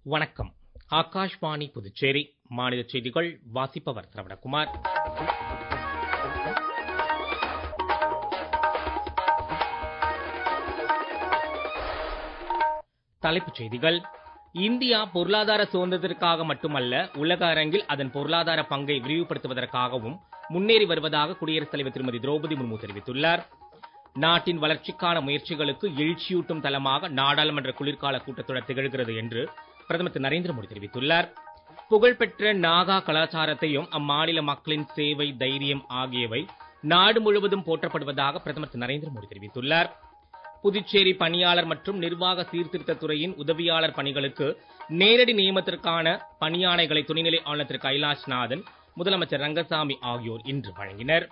வணக்கம் ஆகாஷ்வாணி புதுச்சேரி மாநில செய்திகள் வாசிப்பவர் சரவணகுமார் தலைப்புச் செய்திகள் இந்தியா பொருளாதார சுதந்திரத்திற்காக மட்டுமல்ல உலக அரங்கில் அதன் பொருளாதார பங்கை விரிவுபடுத்துவதற்காகவும் முன்னேறி வருவதாக குடியரசுத் தலைவர் திருமதி திரௌபதி முர்மு தெரிவித்துள்ளார் நாட்டின் வளர்ச்சிக்கான முயற்சிகளுக்கு எழுச்சியூட்டும் தலமாக நாடாளுமன்ற குளிர்கால கூட்டத்தொடர் திகழ்கிறது என்று பிரதமர் திரு நரேந்திர மோடி தெரிவித்துள்ளார் புகழ்பெற்ற நாகா கலாச்சாரத்தையும் அம்மாநில மக்களின் சேவை தைரியம் ஆகியவை நாடு முழுவதும் போற்றப்படுவதாக பிரதமர் திரு நரேந்திர மோடி தெரிவித்துள்ளார் புதுச்சேரி பணியாளர் மற்றும் நிர்வாக சீர்திருத்தத் துறையின் உதவியாளர் பணிகளுக்கு நேரடி நியமனத்திற்கான பணியாணைகளை துணைநிலை ஆளுநர் திரு கைலாஷ்நாதன் முதலமைச்சர் ரங்கசாமி ஆகியோர் இன்று வழங்கினர்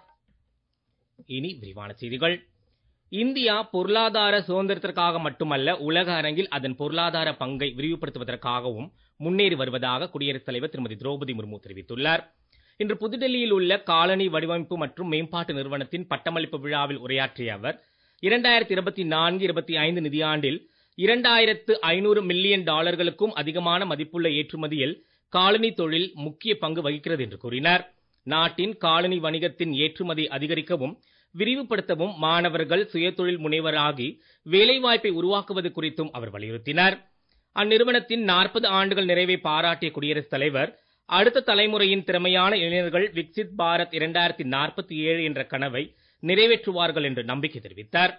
இனி விரிவான செய்திகள் இந்தியா பொருளாதார சுதந்திரத்திற்காக மட்டுமல்ல உலக அரங்கில் அதன் பொருளாதார பங்கை விரிவுபடுத்துவதற்காகவும் முன்னேறி வருவதாக குடியரசுத் தலைவர் திருமதி திரௌபதி முர்மு தெரிவித்துள்ளார் இன்று புதுடெல்லியில் உள்ள காலனி வடிவமைப்பு மற்றும் மேம்பாட்டு நிறுவனத்தின் பட்டமளிப்பு விழாவில் உரையாற்றிய அவர் இரண்டாயிரத்தி இருபத்தி நான்கு இருபத்தி ஐந்து நிதியாண்டில் இரண்டாயிரத்து ஐநூறு மில்லியன் டாலர்களுக்கும் அதிகமான மதிப்புள்ள ஏற்றுமதியில் காலனி தொழில் முக்கிய பங்கு வகிக்கிறது என்று கூறினார் நாட்டின் காலனி வணிகத்தின் ஏற்றுமதி அதிகரிக்கவும் விரிவுபடுத்தவும் மாணவர்கள் சுயதொழில் முனைவராகி வேலைவாய்ப்பை உருவாக்குவது குறித்தும் அவர் வலியுறுத்தினார் அந்நிறுவனத்தின் நாற்பது ஆண்டுகள் நிறைவை பாராட்டிய குடியரசுத் தலைவர் அடுத்த தலைமுறையின் திறமையான இளைஞர்கள் விக்சித் பாரத் இரண்டாயிரத்தி நாற்பத்தி ஏழு என்ற கனவை நிறைவேற்றுவார்கள் என்று நம்பிக்கை தெரிவித்தார்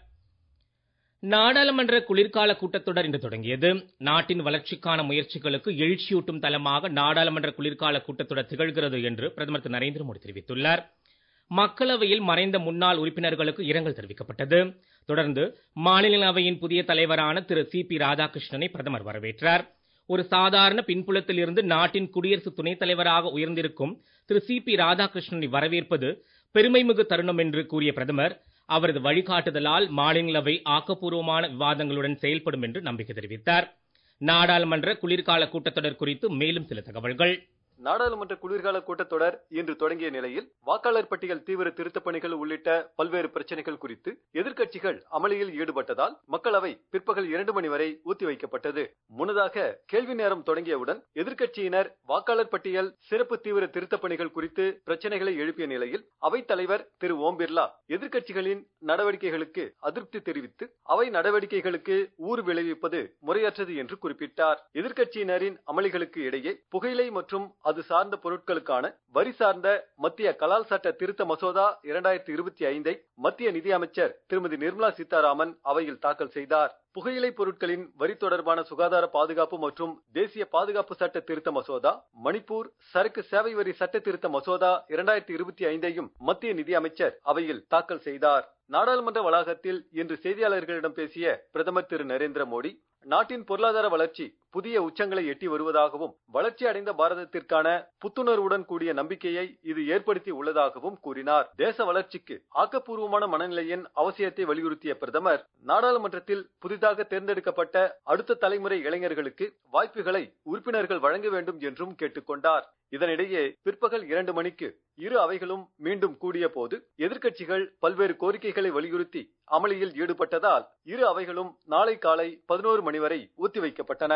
நாடாளுமன்ற குளிர்கால கூட்டத்தொடர் இன்று தொடங்கியது நாட்டின் வளர்ச்சிக்கான முயற்சிகளுக்கு எழுச்சியூட்டும் தலமாக நாடாளுமன்ற குளிர்கால கூட்டத்தொடர் திகழ்கிறது என்று பிரதமர் திரு நரேந்திர மோடி தெரிவித்துள்ளார் மக்களவையில் மறைந்த முன்னாள் உறுப்பினர்களுக்கு இரங்கல் தெரிவிக்கப்பட்டது தொடர்ந்து மாநிலங்களவையின் புதிய தலைவரான திரு சி பி ராதாகிருஷ்ணனை பிரதமர் வரவேற்றார் ஒரு சாதாரண பின்புலத்தில் இருந்து நாட்டின் குடியரசு துணைத் தலைவராக உயர்ந்திருக்கும் திரு சி பி ராதாகிருஷ்ணனை வரவேற்பது பெருமைமிகு தருணம் என்று கூறிய பிரதமர் அவரது வழிகாட்டுதலால் மாநிலங்களவை ஆக்கப்பூர்வமான விவாதங்களுடன் செயல்படும் என்று நம்பிக்கை தெரிவித்தார் நாடாளுமன்ற குளிர்கால கூட்டத்தொடர் குறித்து மேலும் சில தகவல்கள் நாடாளுமன்ற குளிர்கால கூட்டத்தொடர் இன்று தொடங்கிய நிலையில் வாக்காளர் பட்டியல் தீவிர திருத்தப் பணிகள் உள்ளிட்ட பல்வேறு பிரச்சனைகள் குறித்து எதிர்க்கட்சிகள் அமளியில் ஈடுபட்டதால் மக்களவை பிற்பகல் இரண்டு மணி வரை ஒத்திவைக்கப்பட்டது முன்னதாக கேள்வி நேரம் தொடங்கியவுடன் எதிர்க்கட்சியினர் வாக்காளர் பட்டியல் சிறப்பு தீவிர திருத்தப் பணிகள் குறித்து பிரச்சனைகளை எழுப்பிய நிலையில் அவைத் தலைவர் திரு ஓம் பிர்லா எதிர்க்கட்சிகளின் நடவடிக்கைகளுக்கு அதிருப்தி தெரிவித்து அவை நடவடிக்கைகளுக்கு ஊறு விளைவிப்பது முறையற்றது என்று குறிப்பிட்டார் எதிர்க்கட்சியினரின் அமளிகளுக்கு இடையே புகையிலை மற்றும் அது சார்ந்த பொருட்களுக்கான வரி சார்ந்த மத்திய கலால் சட்ட திருத்த மசோதா இரண்டாயிரத்தி இருபத்தி ஐந்தை மத்திய நிதியமைச்சர் திருமதி நிர்மலா சீதாராமன் அவையில் தாக்கல் செய்தார் புகையிலை பொருட்களின் வரி தொடர்பான சுகாதார பாதுகாப்பு மற்றும் தேசிய பாதுகாப்பு சட்ட திருத்த மசோதா மணிப்பூர் சரக்கு சேவை வரி சட்ட திருத்த மசோதா இரண்டாயிரத்தி இருபத்தி ஐந்தையும் மத்திய நிதியமைச்சர் அவையில் தாக்கல் செய்தார் நாடாளுமன்ற வளாகத்தில் இன்று செய்தியாளர்களிடம் பேசிய பிரதமர் திரு நரேந்திர மோடி நாட்டின் பொருளாதார வளர்ச்சி புதிய உச்சங்களை எட்டி வருவதாகவும் வளர்ச்சி அடைந்த பாரதத்திற்கான புத்துணர்வுடன் கூடிய நம்பிக்கையை இது ஏற்படுத்தி உள்ளதாகவும் கூறினார் தேச வளர்ச்சிக்கு ஆக்கப்பூர்வமான மனநிலையின் அவசியத்தை வலியுறுத்திய பிரதமர் நாடாளுமன்றத்தில் புதிதாக தேர்ந்தெடுக்கப்பட்ட அடுத்த தலைமுறை இளைஞர்களுக்கு வாய்ப்புகளை உறுப்பினர்கள் வழங்க வேண்டும் என்றும் கேட்டுக்கொண்டார் இதனிடையே பிற்பகல் இரண்டு மணிக்கு இரு அவைகளும் மீண்டும் கூடிய போது எதிர்க்கட்சிகள் பல்வேறு கோரிக்கைகளை வலியுறுத்தி அமளியில் ஈடுபட்டதால் இரு அவைகளும் நாளை காலை பதினோரு மணி வரை ஒத்திவைக்கப்பட்டன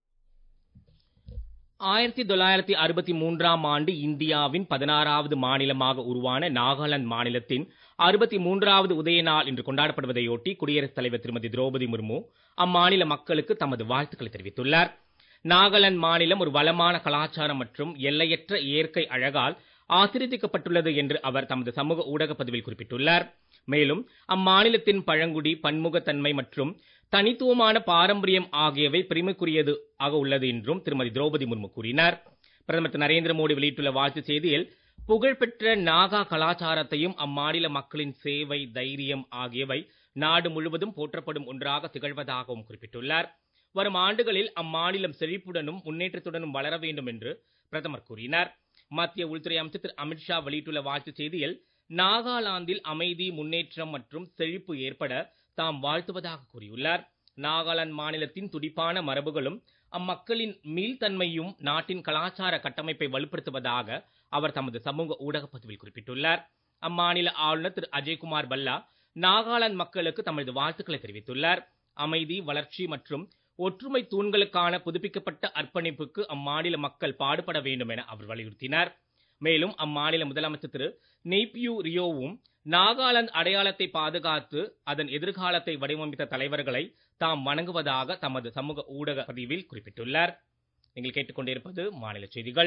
ஆயிரத்தி தொள்ளாயிரத்தி அறுபத்தி மூன்றாம் ஆண்டு இந்தியாவின் பதினாறாவது மாநிலமாக உருவான நாகாலாந்து மாநிலத்தின் அறுபத்தி மூன்றாவது உதய நாள் இன்று கொண்டாடப்படுவதையொட்டி குடியரசுத் தலைவர் திருமதி திரௌபதி முர்மு அம்மாநில மக்களுக்கு தமது வாழ்த்துக்களை தெரிவித்துள்ளார் நாகாலாந்து மாநிலம் ஒரு வளமான கலாச்சாரம் மற்றும் எல்லையற்ற இயற்கை அழகால் ஆசிரியக்கப்பட்டுள்ளது என்று அவர் தமது சமூக ஊடக பதிவில் குறிப்பிட்டுள்ளார் மேலும் அம்மாநிலத்தின் பழங்குடி பன்முகத்தன்மை மற்றும் தனித்துவமான பாரம்பரியம் ஆகியவை பெருமைக்குரியது ஆக உள்ளது என்றும் திருமதி திரௌபதி முர்மு கூறினார் பிரதமர் திரு நரேந்திர மோடி வெளியிட்டுள்ள வாழ்த்து செய்தியில் புகழ்பெற்ற நாகா கலாச்சாரத்தையும் அம்மாநில மக்களின் சேவை தைரியம் ஆகியவை நாடு முழுவதும் போற்றப்படும் ஒன்றாக திகழ்வதாகவும் குறிப்பிட்டுள்ளார் வரும் ஆண்டுகளில் அம்மாநிலம் செழிப்புடனும் முன்னேற்றத்துடனும் வளர வேண்டும் என்று பிரதமர் கூறினார் மத்திய உள்துறை அமைச்சர் திரு அமித்ஷா வெளியிட்டுள்ள வாழ்த்து செய்தியில் நாகாலாந்தில் அமைதி முன்னேற்றம் மற்றும் செழிப்பு ஏற்பட தாம் வாழ்த்துவதாக கூறியுள்ளார் நாகாலாந்து மாநிலத்தின் துடிப்பான மரபுகளும் அம்மக்களின் மீள்தன்மையும் நாட்டின் கலாச்சார கட்டமைப்பை வலுப்படுத்துவதாக அவர் தமது சமூக ஊடக பதிவில் குறிப்பிட்டுள்ளார் அம்மாநில ஆளுநர் திரு அஜய்குமார் பல்லா நாகாலாந்து மக்களுக்கு தமது வாழ்த்துக்களை தெரிவித்துள்ளார் அமைதி வளர்ச்சி மற்றும் ஒற்றுமை தூண்களுக்கான புதுப்பிக்கப்பட்ட அர்ப்பணிப்புக்கு அம்மாநில மக்கள் பாடுபட வேண்டும் என அவர் வலியுறுத்தினார் மேலும் அம்மாநில முதலமைச்சர் திரு நெய்பியூ ரியோவும் நாகாலாந்து அடையாளத்தை பாதுகாத்து அதன் எதிர்காலத்தை வடிவமைத்த தலைவர்களை தாம் வணங்குவதாக தமது சமூக ஊடக பதிவில் குறிப்பிட்டுள்ளார் நீங்கள் கேட்டுக்கொண்டிருப்பது மாநில செய்திகள்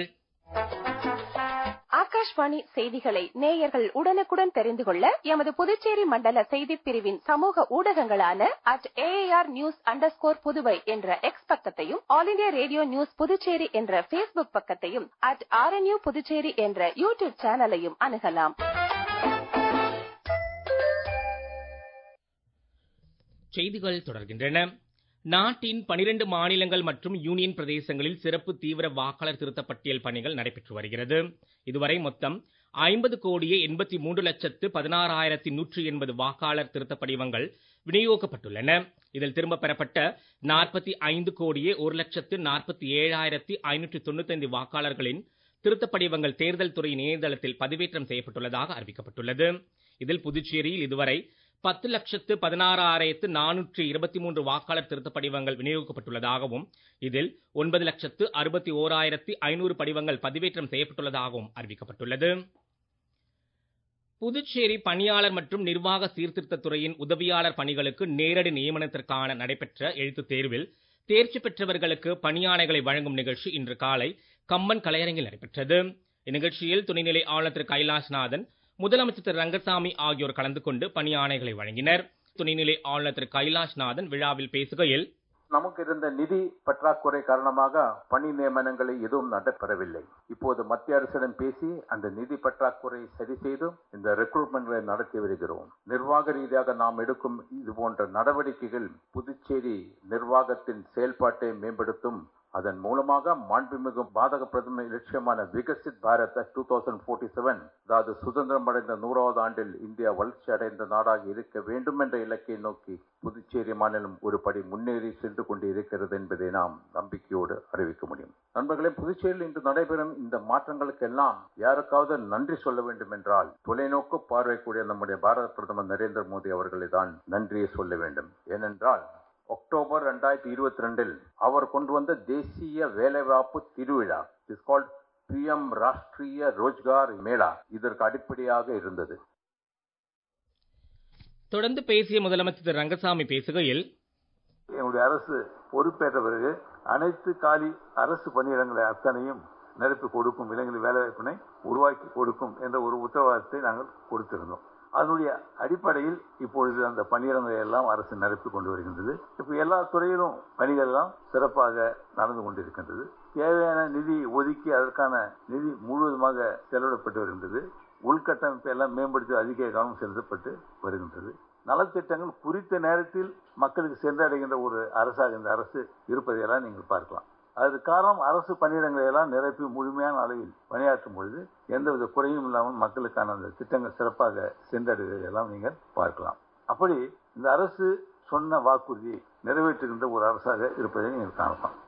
ஆகாஷ்வாணி செய்திகளை நேயர்கள் உடனுக்குடன் தெரிந்து கொள்ள எமது புதுச்சேரி மண்டல செய்திப் பிரிவின் சமூக ஊடகங்களான at AR news underscore Puduvai என்ற எக்ஸ் பக்கத்தையும் all India radio news Puducherry என்ற பேஸ்புக் பக்கத்தையும் அட் ஆர்என்யூ புதுச்சேரி என்ற யூடியூப் சேனலையும் அணுகலாம் செய்திகள் தொடர்கின்றன நாட்டின் பனிரெண்டு மாநிலங்கள் மற்றும் யூனியன் பிரதேசங்களில் சிறப்பு தீவிர வாக்காளர் திருத்தப் பட்டியல் பணிகள் நடைபெற்று வருகிறது இதுவரை மொத்தம் ஐம்பது கோடியே எண்பத்தி மூன்று லட்சத்து பதினாறாயிரத்தி நூற்றி எண்பது வாக்காளர் திருத்தப் படிவங்கள் விநியோகிக்கப்பட்டுள்ளன இதில் திரும்ப பெறப்பட்ட நாற்பத்தி ஐந்து கோடியே ஒரு லட்சத்து நாற்பத்தி ஏழாயிரத்தி ஐநூற்றி தொண்ணூத்தைந்து வாக்காளர்களின் திருத்தப் படிவங்கள் தேர்தல் துறை இணையதளத்தில் பதிவேற்றம் செய்யப்பட்டுள்ளதாக அறிவிக்கப்பட்டுள்ளது இதில் புதுச்சேரியில் இதுவரை பத்து லட்சத்து பதினாறாயிரத்து நானூற்று இருபத்தி மூன்று வாக்காளர் திருத்தப் படிவங்கள் விநியோகிக்கப்பட்டுள்ளதாகவும் இதில் ஒன்பது லட்சத்து அறுபத்தி ஓராயிரத்தி ஐநூறு படிவங்கள் பதிவேற்றம் செய்யப்பட்டுள்ளதாகவும் அறிவிக்கப்பட்டுள்ளது புதுச்சேரி பணியாளர் மற்றும் நிர்வாக சீர்திருத்தத் துறையின் உதவியாளர் பணிகளுக்கு நேரடி நியமனத்திற்கான நடைபெற்ற எழுத்துத் தேர்வில் தேர்ச்சி பெற்றவர்களுக்கு பணியாணைகளை வழங்கும் நிகழ்ச்சி இன்று காலை கம்பன் கலையரங்கில் நடைபெற்றது இந்நிகழ்ச்சியில் துணைநிலை ஆளுநர் திரு கைலாஷ்நாதன் முதலமைச்சர் திரு ரங்கசாமி ஆகியோர் கலந்து கொண்டு பணியாணைகளை வழங்கினர் துணைநிலை ஆளுநர் திரு கைலாஷ்நாதன் விழாவில் பேசுகையில் நமக்கு இருந்த நிதி பற்றாக்குறை காரணமாக பணி நியமனங்களை எதுவும் நடைபெறவில்லை இப்போது மத்திய அரசிடம் பேசி அந்த நிதி பற்றாக்குறை சரி செய்து இந்த ரெக்ரூட்மெண்ட்களை நடத்தி வருகிறோம் நிர்வாக ரீதியாக நாம் எடுக்கும் இது போன்ற நடவடிக்கைகள் புதுச்சேரி நிர்வாகத்தின் செயல்பாட்டை மேம்படுத்தும் அதன் மூலமாக மாண்புமிகு பாதக பிரதம லட்சியமான Viksit Bharat two thousand forty seven அதாவது சுதந்திரம் அடைந்த நூறாவது ஆண்டில் இந்தியா வளர்ச்சி அடைந்த நாடாக இருக்க வேண்டும் என்ற இலக்கை நோக்கி புதுச்சேரி மாநிலம் ஒரு படி முன்னேறி சென்று கொண்டு இருக்கிறது என்பதை நாம் நம்பிக்கையோடு அறிவிக்க முடியும் நண்பர்களே புதுச்சேரியில் இன்று நடைபெறும் இந்த மாற்றங்களுக்கெல்லாம் யாருக்காவது நன்றி சொல்ல வேண்டும் என்றால் தொலைநோக்கு பார்வைக்கூடிய நம்முடைய பாரத பிரதமர் நரேந்திர மோடி அவர்களை தான் நன்றியை சொல்ல வேண்டும் ஏனென்றால் அக்டோபர் ரெண்டாயிரத்தி இருபத்தி ரெண்டில் அவர் கொண்டு வந்த தேசிய வேலைவாய்ப்பு திருவிழா is called PM Rashtriya Rozgar Mela இதற்கு அடிப்படையாக இருந்தது தொடர்ந்து பேசிய முதலமைச்சர் திரு ரங்கசாமி பேசுகையில் என்னுடைய அரசு பொறுப்பேற்ற பிறகு அனைத்து காலி அரசு பணியிடங்களை அத்தனையும் நிரப்பி கொடுக்கும் இளைஞர்கள் வேலைவாய்ப்பினை உருவாக்கி கொடுக்கும் என்ற ஒரு உத்தரவாதத்தை நாங்கள் கொடுத்திருந்தோம் அதனுடைய அடிப்படையில் இப்பொழுது அந்த பணியிடங்களை எல்லாம் அரசு நிரப்பி கொண்டு வருகின்றது இப்ப எல்லா துறையிலும் பணிகள் எல்லாம் சிறப்பாக நடந்து கொண்டிருக்கின்றது தேவையான நிதி ஒதுக்கி அதற்கான நிதி முழுவதுமாக செலவிடப்பட்டு வருகின்றது உள்கட்டமைப்பை எல்லாம் மேம்படுத்தி அதிக கவனம் செலுத்தப்பட்டு வருகின்றது நலத்திட்டங்கள் குறித்த நேரத்தில் மக்களுக்கு சென்றடைகின்ற ஒரு அரசாக இந்த அரசு இருப்பதையெல்லாம் நீங்கள் பார்க்கலாம் அதற்கு காரணம் அரசு பணியிடங்களை எல்லாம் நிரப்பி முழுமையான அளவில் பணியாற்றும் பொழுது எந்தவித குறையும் இல்லாமல் மக்களுக்கான அந்த திட்டங்கள் சிறப்பாக சென்றடைவதை எல்லாம் நீங்கள் பார்க்கலாம் அப்படி இந்த அரசு சொன்ன வாக்குறுதியை நிறைவேற்றுகின்ற ஒரு அரசாக இருப்பதை நீங்கள் காணலாம்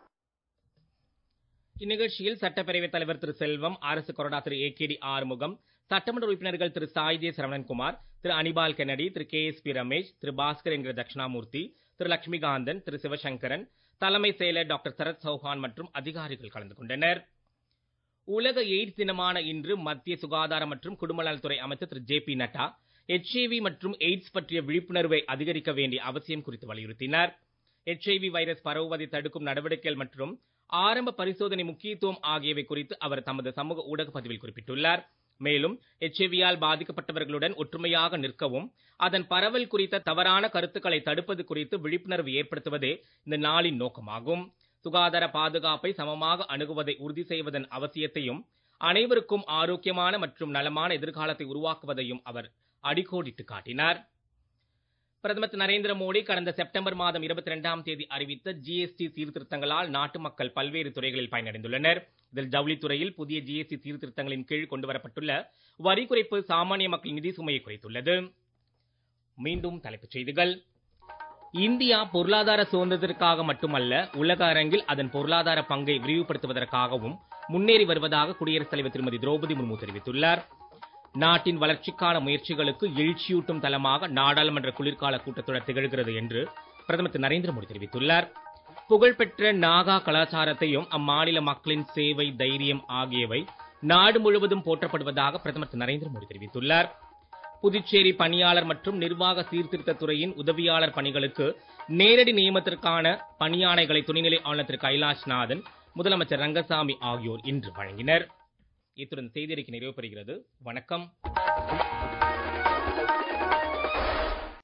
இந்நிகழ்ச்சியில் சட்டப்பேரவைத் தலைவர் திரு செல்வம் அரசு கொறடா திரு ஏ கே டி ஆறுமுகம் சட்டமன்ற உறுப்பினர்கள் திரு சாய்தே சரவணன்குமார் திரு அனிபால் கென்னடி திரு கே எஸ் பி ரமேஷ் திரு பாஸ்கர் என்கிற தட்சிணாமூர்த்தி திரு லட்சுமிகாந்தன் திரு சிவசங்கரன் தலைமை செயலர் டாக்டர் சரத் சௌஹான் மற்றும் அதிகாரிகள் கலந்து கொண்டனர் உலக எய்ட்ஸ் தினமான இன்று மத்திய சுகாதாரம் மற்றும் குடும்பநலத்துறை அமைச்சர் திரு ஜே பி நட்டா எச்ஐவி மற்றும் எய்ட்ஸ் பற்றிய விழிப்புணர்வை அதிகரிக்க வேண்டிய அவசியம் குறித்து வலியுறுத்தினார் எச்ஐவி வைரஸ் பரவுவதை தடுக்கும் நடவடிக்கைகள் மற்றும் ஆரம்ப பரிசோதனை முக்கியத்துவம் ஆகியவை குறித்து அவர் தமது சமூக ஊடக பதிவில் குறிப்பிட்டுள்ளார் மேலும் எச்ஐவியால் பாதிக்கப்பட்டவர்களுடன் ஒற்றுமையாக நிற்கவும் அதன் பரவல் குறித்த தவறான கருத்துக்களை தடுப்பது குறித்து விழிப்புணர்வு ஏற்படுத்துவதே இந்த நாளின் நோக்கமாகும் சுகாதார பாதுகாப்பை சமமாக அணுகுவதை உறுதி செய்வதன் அவசியத்தையும் அனைவருக்கும் ஆரோக்கியமான மற்றும் நலமான எதிர்காலத்தை உருவாக்குவதையும் அவர் அடிக்கோடிட்டு காட்டினார் பிரதமர் திரு நரேந்திர மோடி கடந்த செப்டம்பர் மாதம் இருபத்தி இரண்டாம் தேதி அறிவித்த ஜிஎஸ்டி சீர்திருத்தங்களால் நாட்டு மக்கள் பல்வேறு துறைகளில் பயனடைந்துள்ளனர் இதில் ஜவுளித்துறையில் புதிய ஜிஎஸ்டி சீர்திருத்தங்களின் கீழ் கொண்டுவரப்பட்டுள்ள வரி குறைப்பு சாமானிய மக்கள் நிதி சுமையை குறைத்துள்ளது மீண்டும் தலைப்புச் செய்திகள் இந்தியா பொருளாதார சுதந்திரத்திற்காக மட்டுமல்ல உலக அரங்கில் அதன் பொருளாதார பங்கை விரிவுபடுத்துவதற்காகவும் முன்னேறி வருவதாக குடியரசுத் தலைவர் திருமதி திரௌபதி முர்மு தெரிவித்துள்ளார் நாட்டின் வளர்ச்சிக்கான முயற்சிகளுக்கு எழுச்சியூட்டும் தலமாக நாடாளுமன்ற குளிர்கால கூட்டத்தொடர் திகழ்கிறது என்று பிரதமர் திரு நரேந்திர மோடி தெரிவித்துள்ளார் புகழ்பெற்ற நாகா கலாச்சாரத்தையும் அம்மாநில மக்களின் சேவை தைரியம் ஆகியவை நாடு முழுவதும் போற்றப்படுவதாக பிரதமர் திரு நரேந்திர மோடி தெரிவித்துள்ளார் புதுச்சேரி பணியாளர் மற்றும் நிர்வாக சீர்திருத்தத் துறையின் உதவியாளர் பணிகளுக்கு நேரடி நியமனத்திற்கான பணியாணைகளை துணைநிலை ஆளுநர் திரு கைலாஷ்நாதன் முதலமைச்சர் ரங்கசாமி ஆகியோர் இன்று வழங்கினர் இத்துடன் செய்தியறிக்கை நிறைவு பெறுகிறது வணக்கம்